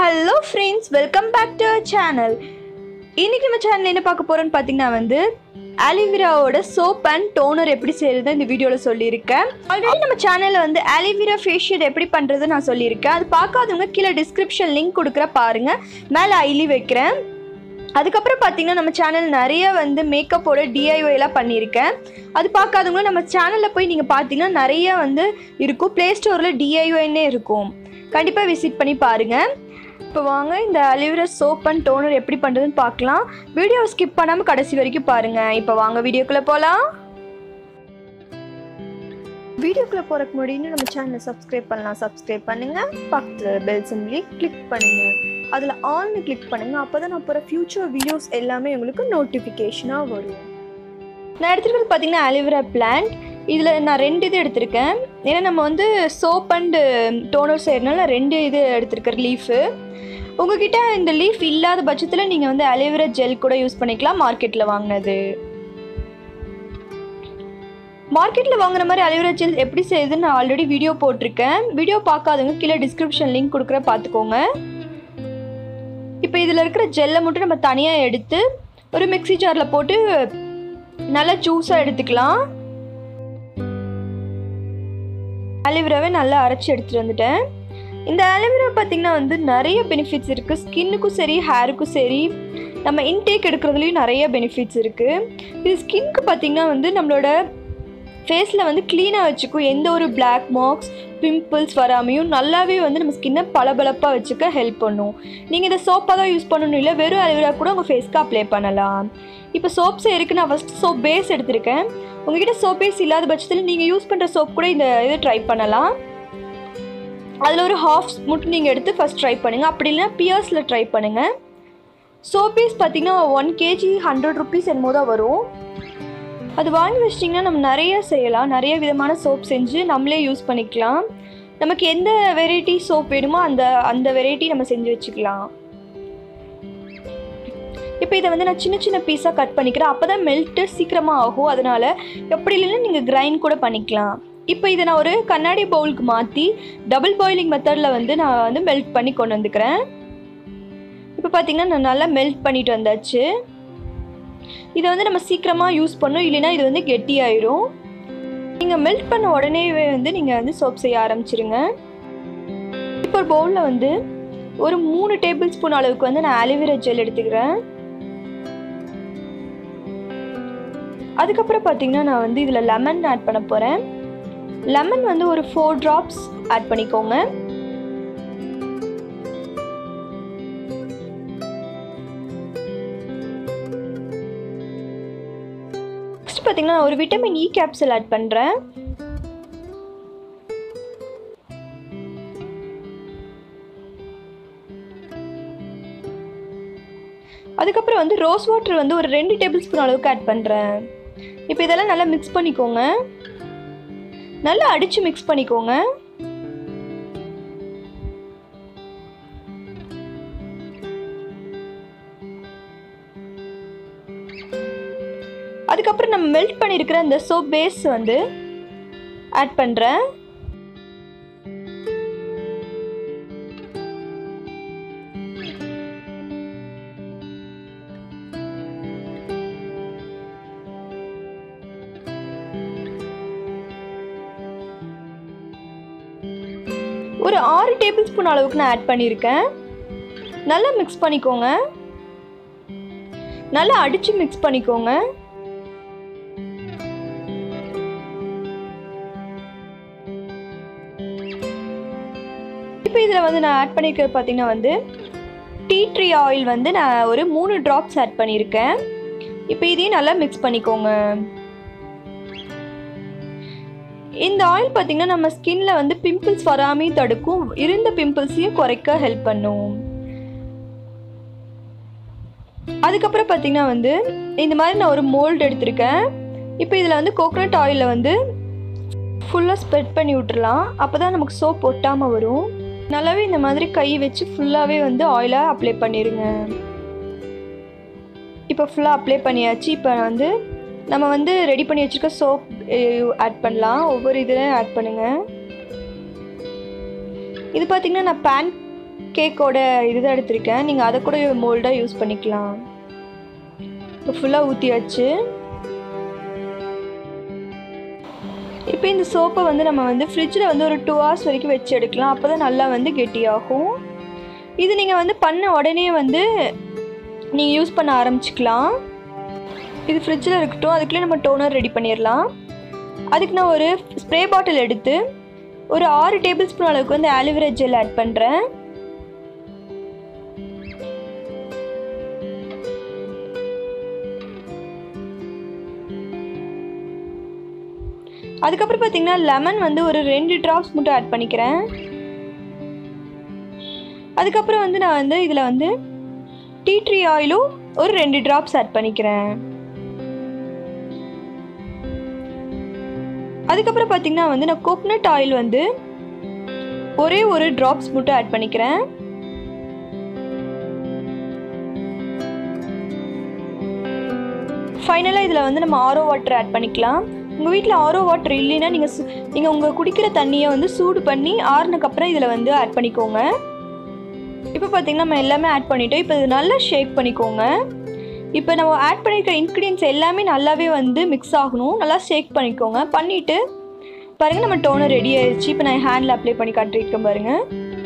hello friends welcome back to our channel இன்னைக்கு நம்ம channel என்ன பார்க்க போகிறோன்னு பார்த்தீங்கன்னா வந்து ஆலிவிராவோட சோப் அண்ட் டோனர் எப்படி செய்கிறது இந்த வீடியோவில் சொல்லியிருக்கேன் ஆல்ரெடி நம்ம சேனலில் வந்து ஆலிவிரா ஃபேஷியல் எப்படி பண்ணுறது நான் சொல்லியிருக்கேன் அது பார்க்காதவங்க கீழே டிஸ்கிரிப்ஷன் லிங்க் கொடுக்குற பாருங்கள் மேலே ஐலி வைக்கிறேன் அதுக்கப்புறம் பார்த்தீங்கன்னா நம்ம சேனல் நிறைய வந்து மேக்கப்போட DIY எல்லாம் பண்ணியிருக்கேன் அது பார்க்காதவங்களும் நம்ம சேனலில் போய் நீங்கள் பார்த்தீங்கன்னா நிறைய வந்து இருக்கும் ப்ளே ஸ்டோரில் டிஐஒன்னே இருக்கும் கண்டிப்பாக விசிட் பண்ணி பாருங்கள் இப்போ வாங்க இந்த அலிவிரா சோப் அண்ட் டோனர் எப்படி பண்ணுறதுன்னு பார்க்கலாம் வீடியோ ஸ்கிப் பண்ணாமல் கடைசி வரைக்கும் பாருங்கள் இப்போ வாங்க வீடியோக்குள்ளே போகலாம் வீடியோக்குள்ளே போகிறக்கு முன்னாடி இன்னும் நம்ம சேனலை சப்ஸ்கிரைப் பண்ணலாம் சப்ஸ்கிரைப் பண்ணுங்கள் பக்கத்தில் பெல் சிம்லி கிளிக் பண்ணுங்கள் அதில் ஆல்னு கிளிக் பண்ணுங்கள் அப்போ தான் நான் போகிற ஃப்யூச்சர் வீடியோஸ் எல்லாமே உங்களுக்கு நோட்டிஃபிகேஷனாக வரும் நான் எடுத்துருக்கிறது பார்த்தீங்கன்னா அலிவிரா பிளான்ட் இதில் நான் ரெண்டு இது எடுத்திருக்கேன் ஏன்னா நம்ம வந்து சோப் அண்டு டோனர் செய்கிறனால நான் ரெண்டு இது எடுத்திருக்கேன் லீஃபு உங்ககிட்ட இந்த லீஃப் இல்லாத பட்சத்தில் நீங்கள் வந்து அலிவிரா ஜெல் கூட யூஸ் பண்ணிக்கலாம் மார்க்கெட்டில் வாங்கினது மார்க்கெட்டில் வாங்குற மாதிரி அலிவிரா ஜெல் எப்படி செய்யுதுன்னு நான் ஆல்ரெடி வீடியோ போட்டிருக்கேன் வீடியோ பார்க்காதவங்க கீழே டிஸ்கிரிப்ஷன் லிங்க் கொடுக்குற பார்த்துக்கோங்க இப்போ இதில் இருக்கிற ஜெல்லை மட்டும் நம்ம தனியாக எடுத்து ஒரு மிக்ஸி ஜாரில் போட்டு நல்லா ஜூஸாக எடுத்துக்கலாம் ஆலிவிராவே நல்லா அரைச்சி எடுத்துகிட்டு வந்துட்டேன் இந்த ஆலிவிரா பார்த்திங்கன்னா வந்து நிறைய பெனிஃபிட்ஸ் இருக்குது ஸ்கின்னுக்கும் சரி ஹேருக்கும் சரி நம்ம இன்டேக் எடுக்கிறதுலையும் நிறைய பெனிஃபிட்ஸ் இருக்குது இது ஸ்கின்க்கு பார்த்திங்கன்னா வந்து நம்மளோட ஃபேஸில் வந்து க்ளீனாக வச்சுக்கும் எந்த ஒரு பிளாக் மார்க்ஸ் பிம்பிள்ஸ் வராமையும் நல்லாவே வந்து நம்ம ஸ்கின்னை பளபளப்பாக வச்சுக்க ஹெல்ப் பண்ணும் நீங்கள் இதை சோப்பாக தான் யூஸ் பண்ணணும் இல்லை வெறும் அலிவிரா கூட உங்கள் ஃபேஸ்க்கு அப்ளை பண்ணலாம் இப்போ சோப் செய்யறதுக்கு நான் ஃபஸ்ட்டு சோப் பேஸ் எடுத்திருக்கேன் உங்ககிட்ட சோப் பேஸ் இல்லாத பட்சத்தில் நீங்கள் யூஸ் பண்ணுற சோப் கூட இந்த இது ட்ரை பண்ணலாம் அதில் ஒரு ஹாஃப் மட்டும் நீங்கள் எடுத்து ஃபஸ்ட் ட்ரை பண்ணுங்கள் அப்படி இல்லைன்னா பியர்ஸில் ட்ரை பண்ணுங்கள் சோப் பேஸ் பார்த்தீங்கன்னா ஒன் கேஜி ஹண்ட்ரட் ருபீஸ் என்னமோ தான் வரும் அது வாங்கி வச்சிட்டிங்கன்னா நம்ம நிறைய செய்யலாம் நிறைய விதமான சோப் செஞ்சு நம்மளே யூஸ் பண்ணிக்கலாம் நமக்கு எந்த வெரைட்டி சோப் வேணுமோ அந்த அந்த வெரைட்டி நம்ம செஞ்சு வச்சுக்கலாம் இப்போ இதை வந்து நான் சின்ன சின்ன பீஸாக கட் பண்ணிக்கிறேன் அப்போ தான் மெல்ட்டு சீக்கிரமாக ஆகும் அதனால் எப்படி இல்லைன்னா நீங்கள் கிரைண்ட் கூட பண்ணிக்கலாம் இப்போ இதை நான் ஒரு கண்ணாடி பவுலுக்கு மாற்றி டபுள் பாயிலிங் மெத்தடில் வந்து நான் வந்து மெல்ட் பண்ணி கொண்டு வந்துக்கிறேன் இப்போ பார்த்தீங்கன்னா நான் நல்லா மெல்ட் பண்ணிட்டு வந்தாச்சு இதை வந்து நம்ம சீக்கிரமாக யூஸ் பண்ணோம் இல்லைன்னா இது வந்து கெட்டியாயிரும் நீங்கள் மெல்ட் பண்ண உடனேவே வந்து நீங்கள் வந்து சோப் செய்ய ஆரம்பிச்சிருங்க இப்போ ஒரு பவுலில் வந்து ஒரு மூணு டேபிள் ஸ்பூன் அளவுக்கு வந்து நான் ஆலிவேரா ஜெல் எடுத்துக்கிறேன் அதுக்கப்புறம் பார்த்தீங்கன்னா நான் வந்து இதில் லெமன் ஆட் பண்ண போகிறேன் லெமன் வந்து ஒரு ஃபோர் ட்ராப்ஸ் ஆட் பண்ணிக்கோங்க நெக்ஸ்ட் பார்த்தீங்கன்னா ஒரு விட்டமின் இ கேப்சூல் ஆட் பண்ணுறேன் அதுக்கப்புறம் வந்து ரோஸ் வாட்டர் வந்து ஒரு ரெண்டு டேபிள் ஸ்பூன் அளவுக்கு ஆட் பண்ணுறேன் இப்போ இதெல்லாம் நல்லா மிக்ஸ் பண்ணிக்கோங்க நல்லா அடித்து மிக்ஸ் பண்ணிக்கோங்க அதுக்கப்புறம் நம்ம மெல்ட் பண்ணியிருக்கிற இந்த சோப் பேஸ் வந்து ஆட் பண்ணுறேன் ஒரு ஆறு டேபிள் ஸ்பூன் அளவுக்கு நான் ஆட் பண்ணியிருக்கேன் நல்லா மிக்ஸ் பண்ணிக்கோங்க நல்லா அடித்து மிக்ஸ் பண்ணிக்கோங்க இப்போ இதில் வந்து நான் ஆட் பண்ணியிருக்கிறது பார்த்தீங்கன்னா வந்து டீ ட்ரீ ஆயில் வந்து நான் ஒரு மூணு ட்ராப்ஸ் ஆட் பண்ணியிருக்கேன் இப்போ இதையும் நல்லா மிக்ஸ் பண்ணிக்கோங்க இந்த ஆயில் பார்த்திங்கன்னா நம்ம ஸ்கின்ல வந்து பிம்பிள்ஸ் வராமையும் தடுக்கும் இருந்த பிம்பிள்ஸையும் குறைக்க ஹெல்ப் பண்ணும் அதுக்கப்புறம் பார்த்திங்கன்னா வந்து இந்த மாதிரி நான் ஒரு மோல்டு எடுத்திருக்கேன் இப்போ இதில் வந்து கோகோனட் ஆயிலில் வந்து ஃபுல்லாக ஸ்ப்ரெட் பண்ணி விட்டுறலாம் அப்போ தான் நமக்கு சோப் ஒட்டாமல் வரும் நல்லாவே இந்த மாதிரி கை வச்சு ஃபுல்லாகவே வந்து ஆயிலாக அப்ளை பண்ணிடுங்க இப்போ ஃபுல்லாக அப்ளை பண்ணியாச்சு இப்போ வந்து நம்ம வந்து ரெடி பண்ணி வச்சுருக்க சோப் ஆட் பண்ணலாம் ஒவ்வொரு இதுலையும் ஆட் பண்ணுங்கள் இது பார்த்திங்கன்னா நான் பேன் கேக்கோட இதுதான் எடுத்திருக்கேன் நீங்கள் அதை கூட மோல்டாக யூஸ் பண்ணிக்கலாம் இப்போ ஃபுல்லாக ஊற்றியாச்சு இப்போ இந்த சோப்பை வந்து நம்ம வந்து ஃப்ரிட்ஜில் வந்து ஒரு டூ ஹவர்ஸ் வரைக்கும் வச்சு எடுக்கலாம் அப்போ தான் நல்லா வந்து கெட்டியாகும் இது நீங்கள் வந்து பண்ண உடனே வந்து நீங்கள் யூஸ் பண்ண ஆரம்பிச்சுக்கலாம் இது ஃப்ரிட்ஜில் இருக்கட்டும் அதுக்குள்ளே நம்ம டோனர் ரெடி பண்ணிடலாம் அதுக்கு நான் ஒரு ஸ்ப்ரே பாட்டில் எடுத்து ஒரு ஆறு டேபிள் ஸ்பூன் அளவுக்கு வந்து ஆலிவேரா ஜெல் ஆட் பண்ணுறேன் அதுக்கப்புறம் பார்த்தீங்கன்னா லெமன் வந்து ஒரு ரெண்டு ட்ராப்ஸ் மட்டும் ஆட் பண்ணிக்கிறேன் அதுக்கப்புறம் வந்து நான் வந்து இதில் வந்து டீ ட்ரீ ஆயிலும் ஒரு ரெண்டு ட்ராப்ஸ் ஆட் பண்ணிக்கிறேன் அதுக்கப்புறம் பார்த்தீங்கன்னா வந்து நான் கோக்னட் ஆயில் வந்து ஒரே ஒரு ட்ராப்ஸ் மட்டும் ஆட் பண்ணிக்கிறேன் ஃபைனலாக இதில் வந்து நம்ம ஆரோ வாட்டர் ஆட் பண்ணிக்கலாம் உங்கள் வீட்டில் ஆரோ வாட்டர் இல்லைன்னா நீங்கள் சு நீங்கள் உங்கள் குடிக்கிற தண்ணியை வந்து சூடு பண்ணி ஆறுனதுக்கப்புறம் இதில் வந்து ஆட் பண்ணிக்கோங்க இப்போ பார்த்தீங்கன்னா நம்ம எல்லாமே ஆட் பண்ணிட்டோம் இப்போ இது நல்லா ஷேக் பண்ணிக்கோங்க இப்போ நம்ம ஆட் பண்ணியிருக்கிற இன்க்ரீடியன்ஸ் எல்லாமே நல்லாவே வந்து மிக்ஸ் ஆகணும் நல்லா ஷேக் பண்ணிக்கோங்க பண்ணிவிட்டு பாருங்கள் நம்ம டோனர் ரெடி ஆயிடுச்சு இப்போ நான் ஹேண்டில் அப்ளை பண்ணி காட்டியிருக்கேன் பாருங்கள்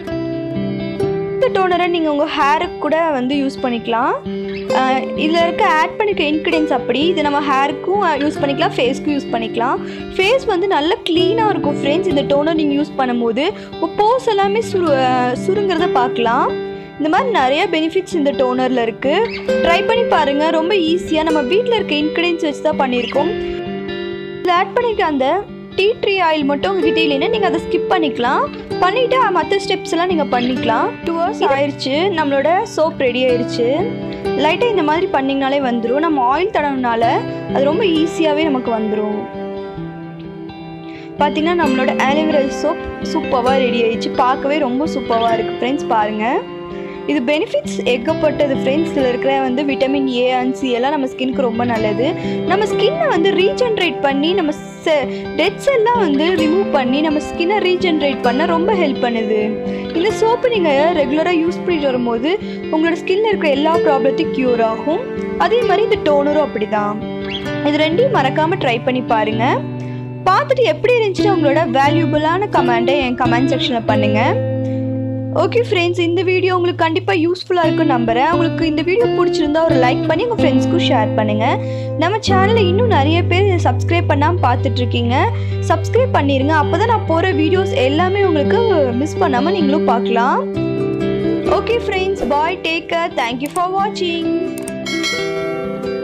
இந்த டோனரை நீங்கள் உங்கள் ஹேருக்கு கூட வந்து யூஸ் பண்ணிக்கலாம் இதில் இருக்க ஆட் பண்ணிக்க இன்க்ரீடியன்ஸ் அப்படி இது நம்ம ஹேருக்கும் யூஸ் பண்ணிக்கலாம் ஃபேஸ்க்கும் யூஸ் பண்ணிக்கலாம் ஃபேஸ் வந்து நல்லா க்ளீனாக இருக்கும் ஃப்ரெண்ட்ஸ் இந்த டோனர் நீங்கள் யூஸ் பண்ணும்போது போஸ் எல்லாமே சுரு சுருங்கிறத பார்க்கலாம் இந்த மாதிரி நிறைய பெனிஃபிட்ஸ் இந்த டோனரில் இருக்குது ட்ரை பண்ணி பாருங்கள் ரொம்ப ஈஸியாக நம்ம வீட்டில் இருக்க இன்க்ரீடியன்ஸ் வச்சு தான் பண்ணியிருக்கோம் இதில் ஆட் பண்ணிக்க அந்த டீ ட்ரீ ஆயில் மட்டும் உங்ககிட்ட இல்லைன்னா நீங்கள் அதை ஸ்கிப் பண்ணிக்கலாம் பண்ணிவிட்டு மற்ற ஸ்டெப்ஸ் எல்லாம் நீங்கள் பண்ணிக்கலாம் டூ ஹவர்ஸ் ஆயிடுச்சு நம்மளோட சோப் ரெடி ஆயிடுச்சு லைட்டாக இந்த மாதிரி பண்ணிங்கனாலே வந்துடும் நம்ம ஆயில் தடவுனால அது ரொம்ப ஈஸியாகவே நமக்கு வந்துடும் பார்த்தீங்கன்னா நம்மளோட ஆலிவேரா சோப் சூப்பராக ரெடி ஆயிடுச்சு பார்க்கவே ரொம்ப சூப்பராக இருக்குது ஃப்ரெண்ட்ஸ் பாருங்கள் இது பெனிஃபிட்ஸ் ஏகப்பட்டது ஃப்ரெண்ட்ஸ் இதில் இருக்கிற வந்து விட்டமின் ஏ அண்ட் சி எல்லாம் நம்ம ஸ்கின்க்கு ரொம்ப நல்லது நம்ம ஸ்கின்னை வந்து ரீஜென்ரேட் பண்ணி நம்ம டெட்ஸ் எல்லாம் வந்து ரிமூவ் பண்ணி நம்ம ஸ்கின்னை ரீஜென்ரேட் பண்ண ரொம்ப ஹெல்ப் பண்ணுது இந்த சோப்பு நீங்கள் ரெகுலராக யூஸ் பண்ணிட்டு வரும்போது உங்களோட ஸ்கின்ல இருக்கிற எல்லா ப்ராப்ளத்தையும் க்யூர் ஆகும் அதே மாதிரி இந்த டோனரும் அப்படி தான் இது ரெண்டையும் மறக்காமல் ட்ரை பண்ணி பாருங்கள் பார்த்துட்டு எப்படி இருந்துச்சுன்னு உங்களோட வேல்யூபிளான கமெண்ட்டை என் கமெண்ட் செக்ஷனில் பண்ணுங்கள் ஓகே ஃப்ரெண்ட்ஸ் இந்த வீடியோ உங்களுக்கு கண்டிப்பாக யூஸ்ஃபுல்லாக இருக்குன்னு நம்புகிறேன் உங்களுக்கு இந்த வீடியோ பிடிச்சிருந்தா ஒரு லைக் பண்ணி உங்கள் ஃப்ரெண்ட்ஸ்க்கும் ஷேர் பண்ணுங்கள் நம்ம சேனலில் இன்னும் நிறைய பேர் சப்ஸ்கிரைப் பண்ணாமல் பார்த்துட்ருக்கீங்க சப்ஸ்கிரைப் பண்ணிடுங்க அப்போ தான் நான் போகிற வீடியோஸ் எல்லாமே உங்களுக்கு மிஸ் பண்ணாமல் நீங்களும் பார்க்கலாம் okay friends bye take care thank you for வாட்சிங்